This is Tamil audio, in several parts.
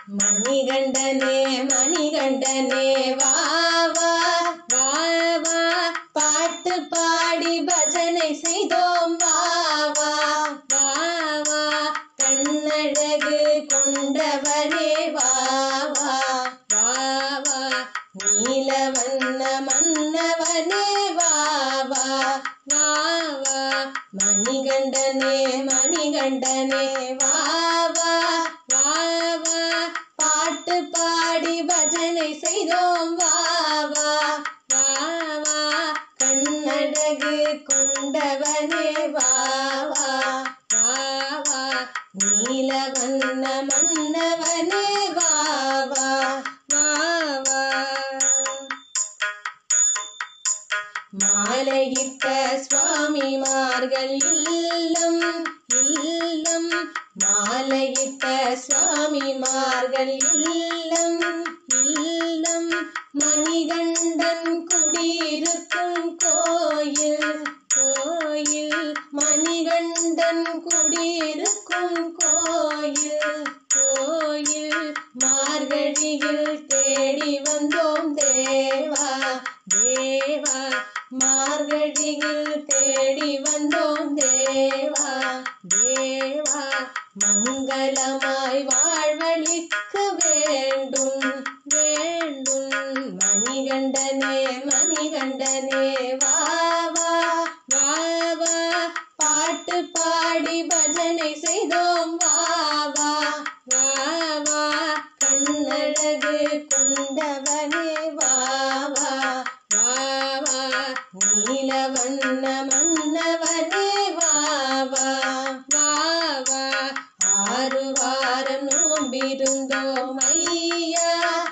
மணிகண்டனே மணிகண்டனே வா வா வா வா பாட்டு பாடி பஜனை செய்தோம் வா வா வா வா கண்ணழகு கொண்டவனே வா வா வா வா நீலவண்ண மன்னவனே வா வா வா வா மணிகண்டனே மணிகண்டனே வா வா வா வா பாட்டு பாடி பஜனை செய்தோம் வா வா வா வா கண்ணழகு கொண்டவனே வா வா வா வா நீலவண்ண மன்னவனே வா வா வா வா மாலையிட்ட சுவாமிமார்கள் இல்லம் இல்லம் மாலையிட்ட சுவாமிமார்கள் இல்லம் இல்லம் மணிகண்டன் குடியிருக்கும் கோயில் கோயில் மணிகண்டன் குடியிருக்கும் கோயில் கோயில் மார்கழியில் தேடி வந்தோம் தேவா தேவா மார்கழியில் தேடி வந்தோம் தேவா தேவா மங்களமாய் வாழ்வழிக்க வேண்டும் வேண்டும் மணிகண்டனே மணிகண்டனே வா வா வா வா பாட்டு பாடி பஜனை செய்தோம் வா வா வா வா கண்ணழகு கொண்டவனே வா வா வா வா நீலவண்ண மன்னவனே வா வா வா வா ஆறு வாரம் நோம்பிருந்தோம் ஐயா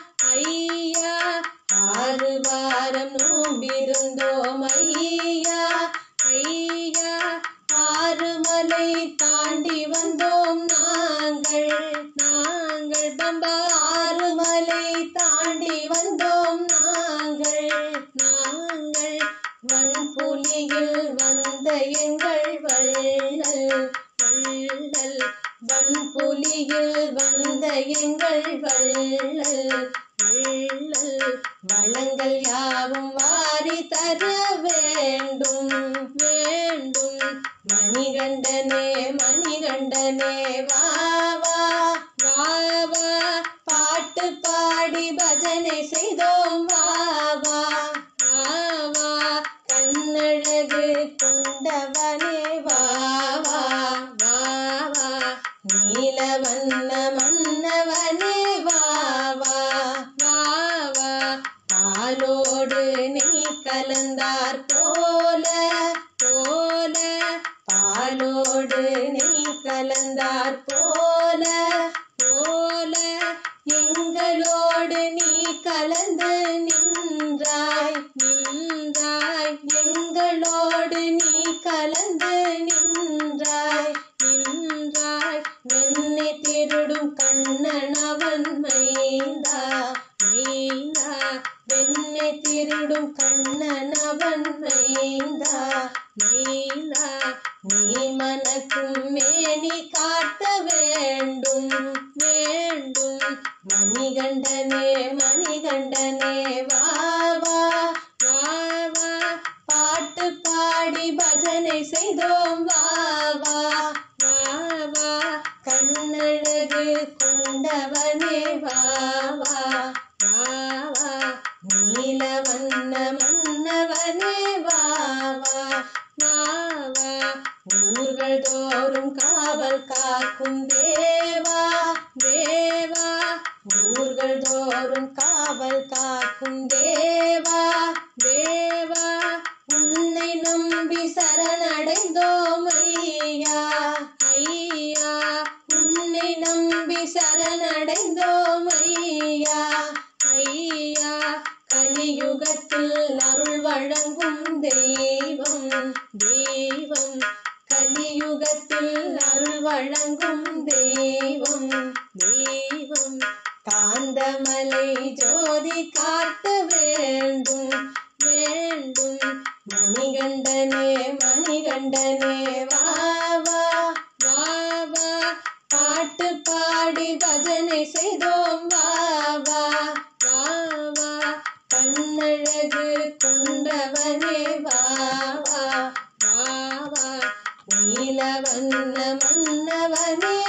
ஐயா ஆறு வாரம் நோம்பிருந்தோம் ஐயா ஐயா ஆறு மலை தாண்டி வந்தோம் நாங்கள் நாங்கள் பம்பா ஆறு மலை தாண்டி வந்தோம் நாங்கள் நாங்கள் வன்புலியில் வந்த எங்கள் வள்ளல் வள்ளல் வன்புலியில் வந்த எங்கள் வள்ளல் வள்ளல் வளங்கள் யாவும் வாரி தர வேண்டும் வேண்டும் மணிகண்டனே மணிகண்டனே வா வா வா வா பாட்டு பாடி பஜனை செய்தோம் வா வா வா வா கண்ணழகு கொண்டவனே வா வா வா வா நீலவண்ண மன்னவனே வா வா வா வா பாலோடு நெய் கலந்தார் போல போல பாலோடு நெய் கலந்தார் போல போல எங்களோடு நீ கலந்து நின்றாய் நின்றாய் எங்களோடு நீ கலந்து நின்றாய் நின்றாய் வெண்ணை திருடும் கண்ணன் அவன் மைந்தா மைந்தா வெண்ணை திருடும் கண்ணன் அவன் மைந்தா மைந்தா நீ மனக்கும் மேனி காட்ட வேண்டும் வேண்டும் மணிகண்டனே மணிகண்டனே வா வா வா வா பாட்டு பாடி பஜனை செய்தோம் வா வா வா வா கண்ணழகு கொண்டவனே வா வா வா வா நீலவண்ண மன்னவனே வா வா வா வா ஊர்கள் தோறும் காவல் காக்கும் தேவா தேவா ஊர்கள் தோறும் காவல் காக்கும் தேவா தேவா உன்னை நம்பி சரணடைந்தோம் ஐயா ஐயா உன்னை நம்பி சரணடைந்தோம் ஐயா ஐயா கலியுகத்தில் அருள் வழங்கும் தெய்வம் தெய்வம் கலியுகத்தில் அருள் வழங்கும் தெய்வம் தெய்வம் காந்தமலை ஜோதி காட்ட வேண்டும் வேண்டும் மணிகண்டனே மணிகண்டனே வா வா வா வா பாட்டு பாடி பஜனை செய்தோம் வா வா வா வா கண்ணழகு கொண்டவனே வா வா வா வா நீல வண்ண மன்னவனே